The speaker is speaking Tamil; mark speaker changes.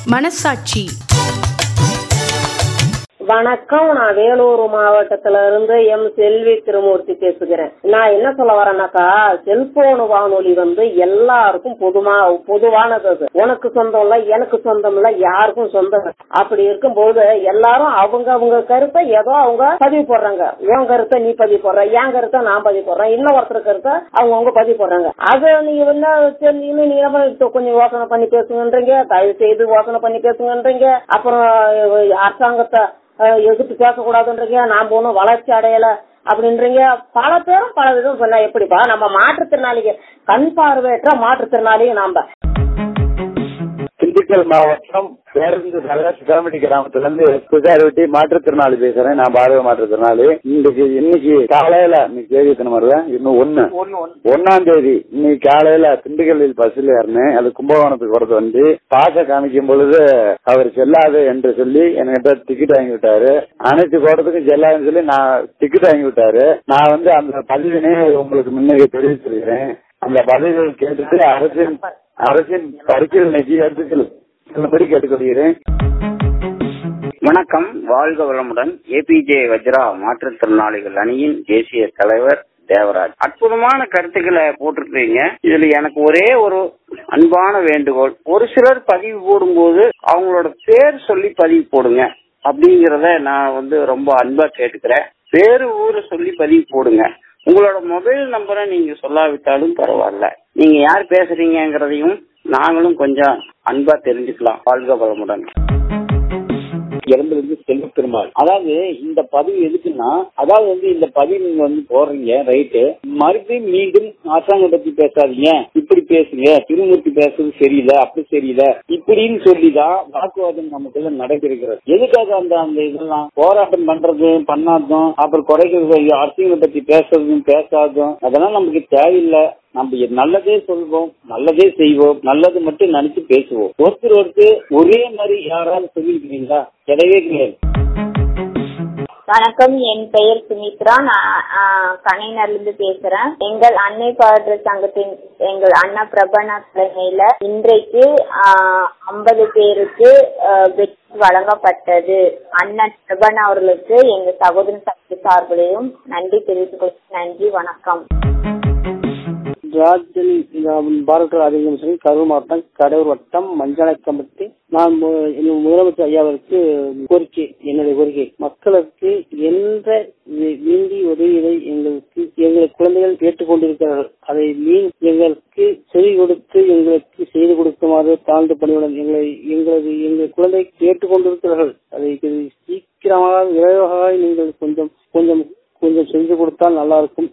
Speaker 1: மனசாட்சி
Speaker 2: வணக்கம் நான் வேலூர் மாவட்டத்துல இருந்து எம் செல்வி திருமூர்த்தி பேசுகிறேன் நான் என்ன சொல்ல வரேன்னாக்கா செல்போன் வானொலி வந்து எல்லாருக்கும் பொதுமா பொதுவானது அது உனக்கு சொந்தம் இல்ல எனக்கு சொந்தம் இல்ல யாருக்கும் சொந்தம் இல்ல. அப்படி இருக்கும்போது எல்லாரும் அவங்க அவங்க கருத்தை ஏதோ அவங்க பதிவு போடுறாங்க உன் கருத்தை நீ பதிவு போடுற என் கருத்தை நான் பதிவு போடுறேன் இன்னொருத்தர் கருத்தை அவங்க அவங்க பதிவு போடுறாங்க அது நீங்க என்ன சரி, இன்னும் நீங்க என்ன பண்ணி- கொஞ்சம் யோசனை பண்ணி பேசுங்கன்றீங்க தயவு செய்து யோசனை பண்ணி பேசுங்கன்றீங்க அப்புறம் அஹ், அரசாங்கத்தை அஹ், எதிர்த்து பேசக்கூடாதுன்றீங்க நாம ஒன்றும் வளர்ச்சி அடையல அப்படின்றீங்க பல பேரும் பல விதம் சொன்னா எப்படிப்பா நம்ம மாற்றுத்திறனாளிங்க கண் பார்வையற்ற மாற்றுத்திறனாளியும் நாம
Speaker 3: திண்டுக்கல் மாவட்டம் பேருந்து நகர் சிதாமணி கிராமத்துல இருந்து புஜாரிவட்டி மாற்றுத்திறனாளி பேசுறேன் நான் பார்வை மாற்றுத்திறனாளி இன்னைக்கு இன்னைக்கு காலையில இன்னைக்கு தேதி எத்தனை வருதா இன்னும் ஒண்ணு ஒன்னாம் தேதி இன்னைக்கு காலையில திண்டுக்கல்லில் பஸ்ல ஏறினேன் அது கும்பகோணத்துக்கு வரது வந்து பாச காமிக்கும் பொழுது அவர் செல்லாது என்று சொல்லி என்கிட்ட டிக்கெட் வாங்கி விட்டாரு அனைத்து கோட்டத்துக்கும் செல்லாதுன்னு சொல்லி நான் டிக்கெட் வாங்கி விட்டாரு நான் வந்து அந்த பதிவினை உங்களுக்கு முன்னே தெரிவிச்சிருக்கிறேன் அந்த பதிவை கேட்டுட்டு அரசின் அரசின் பரிசீலனைக்கு எடுத்துக்கல் செல்லும்படி கேட்டுக்கொள்கிறேன்
Speaker 4: வணக்கம் வாழ்க வளமுடன் ஏபிஜே வஜ்ரா மாற்றுத்திறனாளிகள் அணியின் தேசிய தலைவர் தேவராஜ் அற்புதமான கருத்துக்களை போட்டிருக்கீங்க இதுல எனக்கு ஒரே ஒரு அன்பான வேண்டுகோள் ஒரு சிலர் பதிவு போடும்போது அவங்களோட பேர் சொல்லி பதிவு போடுங்க அப்படிங்கறத நான் வந்து ரொம்ப அன்பா கேட்டுக்கிறேன் பேரு ஊரை சொல்லி பதிவு போடுங்க உங்களோட மொபைல் நம்பரை நீங்க சொல்லாவிட்டாலும் பரவாயில்ல நீங்க யார் பேசுறீங்கங்கிறதையும் நாங்களும் கொஞ்சம் அன்பா தெரிஞ்சுக்கலாம் வாழ்க வளமுடன்
Speaker 5: இறந்திருந்து செல்வ பெருமாள் அதாவது இந்த பதிவு எதுக்குன்னா அதாவது வந்து இந்த பதிவு நீங்க வந்து போடுறீங்க ரைட்டு மறுபடியும் மீண்டும் அரசாங்கம் பத்தி பேசாதீங்க இப்படி பேசுங்க திருமூர்த்தி பேசுறது சரியில்லை அப்படி சரியில்லை இப்படின்னு சொல்லிதான் வாக்குவாதம் நமக்குள்ள நடைபெறுகிறது எதுக்காக அந்த அந்த இதெல்லாம் போராட்டம் பண்றது பண்ணாததும் அப்புறம் குறைக்கிறது அரசியலை பத்தி பேசுறதும் பேசாததும் அதெல்லாம் நமக்கு தேவையில்லை நம்ம நல்லதே சொல்வோம் நல்லதே செய்வோம் நல்லது மட்டும் நினைச்சு பேசுவோம் ஒருத்தர் ஒருத்தர் ஒரே மாதிரி யாராவது சொல்லிருக்கீங்களா கிடையவே கிடையாது
Speaker 6: வணக்கம் என் பெயர் சுமித்ரா நான் கலைஞர்ல இருந்து பேசுறேன் எங்கள் அன்னை பாடல் சங்கத்தின் எங்கள் அண்ணா பிரபனா தலைமையில இன்றைக்கு ஐம்பது பேருக்கு ஆஹ், வெற்றி வழங்கப்பட்டது அண்ணன் பிரபனா அவர்களுக்கு எங்க சகோதர சக்தி சார்பிலையும் நன்றி தெரிவித்துக் கொள்கிறேன் நன்றி வணக்கம்
Speaker 5: ராஜ்யன் பாரத அதிகாரி கரூர் மாவட்டம் கடலூர் வட்டம் மஞ்சளாக்கம்பட்டி நான் மு- எங்கள் முதலமைச்சர் ஐயாவிற்கு கோரிக்கை என்னுடைய கோரிக்கை மக்களுக்கு எந்த வி- வேண்டி உதவியை எங்களுக்கு எங்கள் குழந்தைகள் கேட்டுக்கொண்டிருக்கிறார்கள் அதை மீ எங்களுக்கு செவி கொடுத்து எங்களுக்கு செய்து கொடுக்குமாறு தாழ்ந்து பணியுடன் எங்களை எங்களது எங்கள் குழந்தை கேட்டுக்கொண்டிருக்கிறார்கள் அதை இது சீக்கிரமாக விரைவாக நீங்கள் கொஞ்சம் கொஞ்சம் கொஞ்சம் செஞ்சு கொடுத்தால் நல்லா இருக்கும்